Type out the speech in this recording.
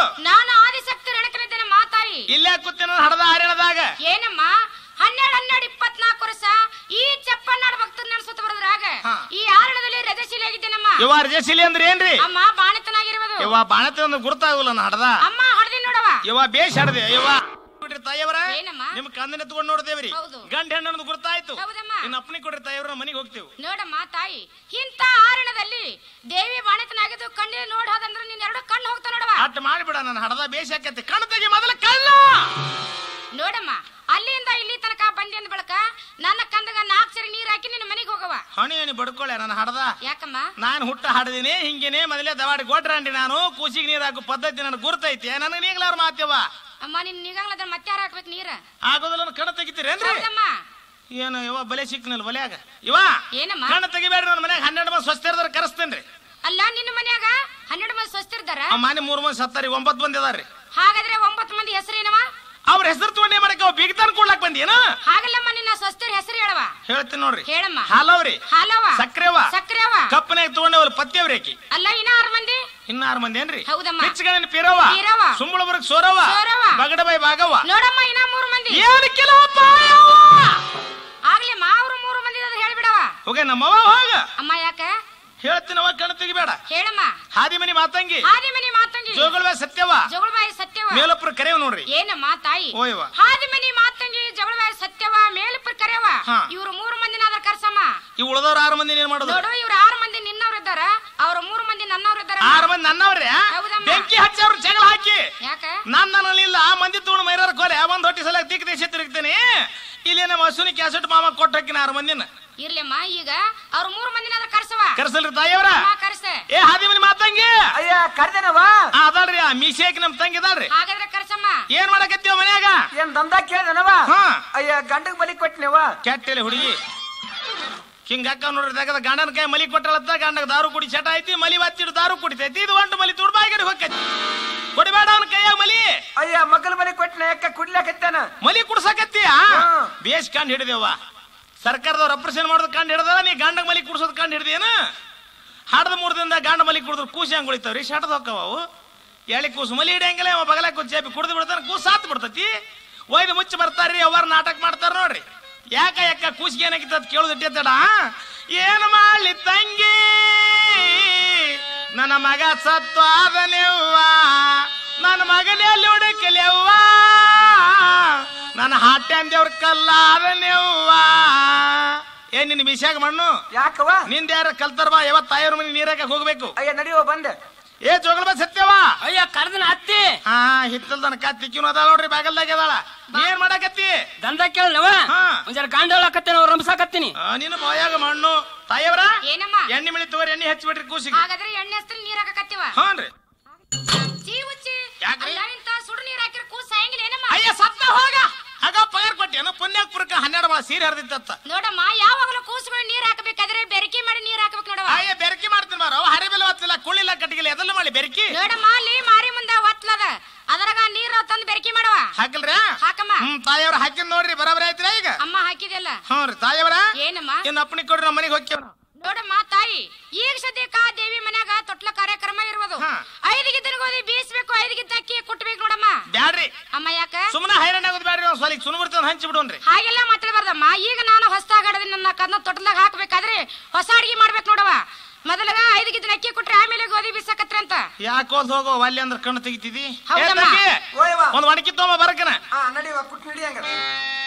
ನಾನು ಆದಿಶಕ್ತಿ ರಣಕನಿದ್ದೇನೆ ಮಾತಾಯಿ ಇಲ್ಲೇ ಕೂತಿನ ಹಡದ ಹರಿಣದಾಗ ಏನಮ್ಮ ಹನ್ನೆರಡು ಹನ್ನೆರಡು ಇಪ್ಪತ್ನಾಲ್ಕು ವರ್ಷ ಈ ಚಪ್ಪನ್ನಾಡ ಭಕ್ತರು ನಡೆಸುತ್ತ ಬರೋದ್ರಾಗ ಹಾ. ಈ ಆರಣದಲ್ಲಿ ರಜಶೀಲಿ ಆಗಿದ್ದೇನಮ್ಮ ಇವ ರಜಶಿಲಿ ಅಂದ್ರೆ ಏನ್ರಿ ಅಮ್ಮ ಬಾಣತನಾಗಿರುವುದು ಇವ ಬಾಣತಿ ಒಂದು ಗುರುತಾಗಲ್ಲ ನಾ ಹಡದ ಅಮ್ಮ ಹೊಡೆದಿ ನೋಡವ ಇವ ಬೇಷ್ ಹಡದೆ ಇವ ಬಿಡ್ರಿ ತಾಯಿಯವರ ಏನಮ್ಮ? ನಿಮ್ ಕಂದನ ತಗೊಂಡ್ ನೋಡ್ದೇವ್ರಿ ಹೌದು. ಗಂಡ ಹೆಣ್ಣು ಗುರುತಾಯ್ತು ಹೌದಮ್ಮ. ಇನ್ನು ಅಪ್ಪನಿ ಕೊಡ್ರಿ ತಾಯಿಯವ್ರ ಮನೆಗೆ ಹೋಗ್ತೇವೆ ನೋಡಮ್ಮ ತಾಯಿ ಇಂಥ ಆರಣದಲ್ಲಿ ದೇವಿ ಬಾಣತನಾಗಿದ್ದು ಕಣ್ಣಿನ ನೋಡ್ ಹೋದಂದ್ರೆ ನೀನ್ ಎರಡು ಕಣ್ಣು ಹೋಗ್ತಾ ನೋಡವ ಅಟ್ ಮಾಡಿಬಿಡ ನನ್ನ ಹಡದ ಬೇಷ್ ಆಕೈತಿ ಕಣ್ ತೆಗಿ ಮೊದಲ ಕಳ್ಳ ನೋಡಮ್ಮ ಅಲ್ಲಿಂದ ಇಲ್ಲಿ ತನಕ ಬಂದಿ ಅಂದ ಬಳಕ ನನ್ನ ಕಂದಗ ನಾಲ್ಕು ಸರಿ ನೀರ್ ಹಾಕಿ ನಿನ್ನ ಮನೆಗೆ ಹೋಗವ ಹಣಿ ಹಣಿ ಬಡ್ಕೊಳ್ಳೆ ನನ್ನ ಹಡದ ಯಾಕಮ್ಮ ನಾನು ಹುಟ್ಟ ಹಾಡದಿನಿ ಹಿಂಗೇನೆ ಮೊದಲೇ ದವಾಡಿ ಗೊಡ್ರಂಡಿ ನಾನು ಕೂಸಿಗೆ ನೀರ್ ಹಾಕೋ ಪದ್ಧತಿ ನನಗೆ ಗುರ್ತೈತಿ ನನಗೆ ನೀಗ್ಲಾರ ಮಾತ್ಯವ ಅಮ್ಮ ನಿನ್ ನಿಗಂಗ್ಲದ ಮತ್ತೆ ಯಾರು ಹಾಕ್ಬೇಕು ನೀರ ಆಗೋದಿಲ್ಲ ಕಣ ತೆಗಿತೀರೇನ್ರಿ ಹೌದಮ್ಮ ಏನು ಇವ ಬಲೆ ಸಿಕ್ನಲ್ ಬಲ್ಯಾಗ ಇವ ಏನಮ್ಮ ಕಣ್ಣ ತೆಗಿಬೇಡ್ರಿ ನನ್ನ ಮನ್ಯಾಗ ಹನ್ನೆರಡು ಮಂದಿ ಸ್ವಸ್ಥ ಇರ್ದಾರ ಕರೆಸ್ತೇನ್ರಿ ಅಲ್ಲ ನಿನ್ನ ಮನ್ಯಾಗ ಹನ್ನೆರಡು ಮಂದಿ ಸ್ವಸ್ಥಿರ್ದಾರ ಆ ಮಾನೆ ಮೂರ್ ಮಂದಿ ಸತ್ತಾರಿ ಒಂಬತ್ತು ಮಂದಿ ಅದಾರ್ರಿ ಹಾಗಾದ್ರೆ ಒಂಬತ್ತು ಮಂದಿ ಹೆಸರೇನವ ಅವ್ರ ಹೆಸರು ತಗೊಂಡೇ ಮಾಡಕ್ಕೆ ಅವ್ ಬಿಗ್ತಾನ ಕೊಡ್ಲಾಕ್ ಬಂದೇನ ಹಾಗಲ್ಲಮ್ಮ ನಿನ್ನ ಸ್ವಸ್ಥರ ಹೆಸರು ಹೇಳವ ಹೇಳ್ತೀನಿ ನೋಡ್ರಿ ಹೇಳಮ್ಮ ಹಾಲವ್ರಿ ಹಾಲವ ಸಕ್ರೆವ ಸಕ್ರೆವ ಕಪ್ಪನಾಗ ತಗೊಂಡೇವಲ್ಲ ಪತ್ಯವ್ರಿ ಆಕಿ ಅಲ್ಲ ಇನ್ನ ಆರು ಮಂದಿ ಇನ್ನ ಆರು ಮಂದಿ ಏನ್ರಿ ಹೌದಮ್ಮ. ಪಿಚ್ಚಗನ ಪಿರವ ಪೀರವ್ವ. ಸುಂಬಳಬರ್ಗ್ ಸೋರವ ಸೋರವ್ವ. ಬಗಡಬೈ ಭಾಗವ ನೋಡಮ್ಮ ಇನ್ನ ಮೂರು ಮಂದಿ ಏನ್ ಕಿಲಪ್ಪ ಯವ್ವ? ಆಗ್ಲಿ ಮಾವ್ರು ಮೂರು ಮಂದಿ ಅದ್ರ ಹೇಳ್ಬಿಡವ ಹೋಗ ನಮ್ಮವ ಹೋಗ ಅಮ್ಮ ಯಾಕ ಹೇಳ್ತೀನವ ಕಣ ತೆಗಿಬೇಡ ಹೇಳಮ್ಮ ಹಾದಿ ಮನಿ ಮಾತಂಗಿ ಹಾದಿ ಮನಿ ಮಾತಂಗಿ ಜೋಗಳವ ಸತ್ಯವ ಜಗಳಬಾಯಿ ಸತ್ಯವ ಮೇಲೊಬ್ರು ಕರೆಯವ್ ನೋಡ್ರಿ ಏನಮ್ಮ ತಾಯಿ ಓಯವ್ವ. ಹಾದಿ ಮನಿ ಮಾತಂಗಿ ಜಗಳಬಾಯಿ ಸತ್ಯವ ಮೇಲಪ್ಪರ್ ಕರೆಯವ ಹಾ. ಇವ್ರು ಮೂರು ಮಂದಿನ ಅದ್ರ ಕರ್ಸಮ್ಮ ಈ ಉಳದವ್ರ ಆರು ಮಂದಿ ಏನ್ ಮಾಡೋದು ನೋಡು ಇವ್ರು ಆರು ಮಂದಿ ನಿನ್ನವ್ರು ಇದ್ದಾರ ಅವ್ರ ಮೂರು ಮಂದಿ ನನ್ನವ್ರು ಇದ್ದಾರ ಆರು ಮಂದಿ ನನ್ನವ್ರೆ ಹೌದಮ್ಮ. ಬೆಂಕಿ ಹಚ್ಚವ್ರು ಜಗಳ ಹಾಕಿ ಯಾಕ ನಾನ್ ನನ್ನಲ್ಲಿ ಆ ಮಂದಿ ತಗೊಂಡು ಮೈರಾರ ಕೋಲೆ ಒಂದ್ ಹೊಟ್ಟಿ ಸಲ ದಿಕ್ ದೇಶ ತಿರುಗ್ತೀನಿ ಇಲ್ಲಿ ನಮ್ಮ ಹಸುನಿ ಕ್ಯಾಸೆಟ್ ಮಾಮ ಕೊಟ್ಟು ಹಾಕಿನ ಆರು ಮಂದಿನ ಇರ್ಲಿಮ್ಮ ಈಗ ಅವ್ರ ಮೂರು ಮಂದಿನ ಅದ್ರ ಕರ್ಸವ ಕರ್ಸಲ್ರಿ ತಾಯಿಯವ್ರ ಅಮ್ಮ ಕರ್ಸ ಏ ಹಾದಿ ಮನಿ ಮಾತಂಗಿ ಅಯ್ಯ ಕರ್ದೇನವ ಆ, ಅದಾಳ್ರಿ ಆ ಮೀಸೇಕ್ ನಮ್ ತಂಗಿ ಅದಾಳ್ರಿ ಹಾಗಾದ್ರೆ ಕರ್ಸಮ್ಮ ಏನ್ ಮಾಡಕತ್ತೀವ ಮನ್ಯಾಗ ಏನ್ ದಂದ ಕೇಳ್ದನವ ಹಾ. ಅಯ್ಯ ಗಂಡಗ್ ಬಲಿ ಕೊಟ್ಟಿನವ ಕೆಟ್ಟಲೆ ಹುಡುಗಿ ಹಿಂಗ ಅಕ್ಕ ನೋಡ್ರಿ ತೆಗದ ಗಂಡನ ಕೈ ಮಲಿ ಕೊಟ್ಟಳತ್ತ ಗಂಡಗ ದಾರು ಕುಡಿ ಚಟ ಐತಿ ಮಲಿ ಬಚ್ಚಿಡು ದಾರು ಕುಡಿತೈತಿ ಇದು ಒಂಟು ಮಲಿ ತುಡ್ಬಾಗಿಡಿ ಹೋಗ್ತೈತಿ ಕೊಡಿಬೇಡ ಅವನ ಕೈಯಾಗ ಮಲಿ ಅಯ್ಯ ಮಗಲ್ ಬಲಿ ಕೊಟ್ಟಿನ ಯಾಕ ಕುಡ್ಲಾಕತ್ತಾನ ಮಲಿ ಕುಡ್ಸಕತ್ತೀಯ ಹಾ. ಬೇಸ್ ಕಂಡು ಹಿಡಿದೇವ ಸರ್ಕಾರದವ್ರು ಅಪ್ರೇಷನ್ ಮಾಡೋದು ಕಂಡು ಹಿಡ್ದಾರ ನೀ ಗಂಡಗ ಮಲಿ ಕುಡ್ಸೋದು ಕಂಡು ಹಿಡ್ದೇನ ಹಾಡದ ಮೂರು ದಿನದ ಗಂಡ ಮಲಿ ಕುಡಿದ್ರು ಕೂಸಿ ಹಂಗ್ ಉಳಿತಾವ್ರಿ ಶಾಟದ ಹೋಕ್ಕವ ಅವು ಎಳಿ ಕೂಸು ಮಲಿ ಹಿಡಿಯಂಗಿಲ್ಲ ಅವ ಬಗಲ ಕೂಸಿ ಚೇಪಿ ಕುಡ್ದು ಬಿಡ್ತಾನ ಕೂಸು ಸಾತ್ ಬಿಡ್ತತಿ ಒಯ್ದು ಮುಚ್ಚಿ ಬರ್ತಾರ್ರಿ ಅವ್ರ ನಾಟಕ ಮಾಡ್ತಾರ ನೋಡ್ರಿ ಯಾಕ ಯಾಕ ಕೂಸಿಗೆ ಏನಾಗಿತ್ತು ಅದು ಕೇಳೋದು ಇಟ್ಟಿದ್ದಡ ಏನು ಮಾಡ್ಲಿ ತಂಗಿ ನನ್ನ ಮಗ ಸತ್ತು ಆದನೆವ್ವ ನನ್ನ ಮಗನಲ್ಲಿ ಹುಡುಕಲೆವ್ವ ನನ್ನ ಹಾಟೆ ಅಂದೇವ್ರ ಕಲ್ಲಾದನೆವ್ವ ಏನ್ ನಿನ್ನ ಮಿಶಾಗ ಮಣ್ಣು ಯಾಕವ ನಿಂದ ಯಾರ ಕಲ್ತಾರ ಬಾ ಯಾವತ್ ತಾಯಿಯವ್ರ ಮನೆ ನೀರಾಕ ಹೋಗ್ಬೇಕು ಅಯ್ಯ ನಡಿಯೋ ಬಂದೆ ಏ ಜೋಗಲ್ ಬಾ ಸತ್ಯವ ಅಯ್ಯ ಕರ್ದನ ಹತ್ತಿ ಹಾ ಹಿತ್ತಲ್ದನ ಕತ್ತಿಕ್ಕಿನ ಅದಾಳ ನೋಡ್ರಿ ಬಾಗಲ್ದಾಗ ಅದಾಳ ಏನ್ ಮಾಡಕತ್ತಿ ದಂದ ಕೇಳನವ ಹಾ. ಒಂದ್ ಜರ ಗಾಂಡ ಹೇಳಕತ್ತೇನೆ ಅವ್ರು ರಂಬಸಾಕತ್ತೀನಿ ಆ, ನಿನ್ನ ಬಾಯಾಗ ಮಣ್ಣು ತಾಯಿಯವ್ರ ಏನಮ್ಮ ಎಣ್ಣೆ ಮಿಳಿ ತಗೋರಿ ಎಣ್ಣೆ ಹಚ್ಚಿಬಿಡ್ರಿ ಕೂಸಿಗೆ ಹಾಗಾದ್ರೆ ಎಣ್ಣೆ ಹಸ್ತ್ರ ನೀರ್ ಹಾಕಕತ್ತೀವ ಹಾನ್ರಿ ಚೀ ಉಚ್ಚಿ ಯಾಕ್ರಿ? ಅಲ್ಲ ಇಂತ ಸುಡು ನೀರ್ ಹಾಕಿರ ಕೂಸ್ ಸಾಯಂಗಿಲ್ಲ ಏನಮ್ಮ ಅಯ್ಯ ಸತ್ತ ಹೋಗ ಆಗ ಪಗಾರ ಕೊಟ್ಟೇನು ಪುಣ್ಯಾಕ್ಪುರಕ್ಕೆ ಹನ್ನೆರಡು ಮಾ ಸೀರೆ ಹರಿದಿತ್ತ ನೋಡಮ್ಮ ಯಾವಾಗಲೂ ಕೂಸುಗಳು ನೀರ್ ಹಾಕಬೇಕಾದ್ರೆ ಬೆರಕೆ ಮಾಡಿ ನೀರ್ ಹಾಕಬೇಕು ನೋಡವ ಅಯ್ಯ ಬೆರಕಿ ಮಾಡ್ತೀನಿ ಬಾರೋ ಹರಿಬೆಲ್ಲ ಹೊತ್ತಿಲ್ಲ ಕುಳ್ಳಿಲ್ಲ ಕಟ್ಟಿಗಿಲ್ಲ ಎದಲ್ಲ ಮಾಡಿ ಬೆರಕಿ ನೋಡಮ್ಮ ಅಲ್ಲಿ ಮಾರಿ ಮುಂದ ಒತ್ಲದ ಅದರಾಗ ನೀರ್ ತಂದು ಬೆರಕೆ ಮಾಡವ ಹಾಕಿಲ್ರಿ ಹಾಕಮ್ಮ ಹ್ಮ್ ತಾಯಿಯವ್ರ ಹಾಕಿದ್ ನೋಡ್ರಿ ಬರಾಬರಿ ಆಯ್ತಿರ ಈಗ ಅಮ್ಮ ಹಾಕಿದೆಲ್ಲ ಹ್ಞೂ ರೀ ತಾಯಿಯವ್ರ ಏನಮ್ಮ ಇನ್ನು ಅಪ್ಪನಿಗೆ ಕೊಡ್ರಿ ನಮ್ಮ ಮನೆಗೆ ಹೋಗ್ತೇವ ನೋಡಮ್ಮ ತಾಯಿ ಈಗ ಸದ್ಯಕ್ಕ ದೇವಿ ಮನ್ಯಾಗ ತೊಟ್ಲ ಕಾರ್ಯಕ್ರಮ ಇರುವುದು ಹಾ. ಐದಿಗೆ ಗೋಧಿ ಬೀಸ್ಬೇಕು ಐದಿಗೆ ಅಕ್ಕಿ ಕುಟ್ಬೇಕು ನೋಡಮ್ಮ ಬ್ಯಾಡ್ರಿ ಅಮ್ಮ ಯಾಕ ಸುಮ್ಮನೆ ಹೈರಾಣ ಆಗೋದು ಬ್ಯಾಡ್ರಿ ಒಂದ್ ಸ್ವಲ್ಪ ಸುಣ್ಬಿಡ್ತಾವ ಹಂಚಿ ಬಿಡೋನ್ರಿ ಹಾಗೆಲ್ಲ ಮಾತಾಡಬಾರ್ದಮ್ಮ ಈಗ ನಾನು ಹೊಸದಾಗಡದ ನನ್ನ ಕದ್ನ ತೊಟ್ಲಾಗ ಹಾಕ್ಬೇಕಾದ್ರೆ ಹೊಸ ಅಡಿಗೆ ಮಾಡ್ಬೇಕು ನೋಡವ ಮೊದಲಾಗ ಐದು ಗಿದ್ದ ಅಕ್ಕಿ ಕೊಟ್ರೆ ಆಮೇಲೆ ಗೋಧಿ ಬೀಸಕತ್ರಿ ಅಂತ ಯಾಕೋದ್ ಹೋಗೋ ಅಲ್ಲಿ ಅಂದ್ರೆ ಕಣ್ಣು ತೆಗಿತಿದಿ ಹೌದಮ್ಮ. ಓಯವ್ವ ಒಂದ್ ಒಣಕಿ ತೊಗೊಂಬ ಬರಕನ ಹಾ ನಡಿಯವ ಕುಟ್ ನಡಿಯಂಗ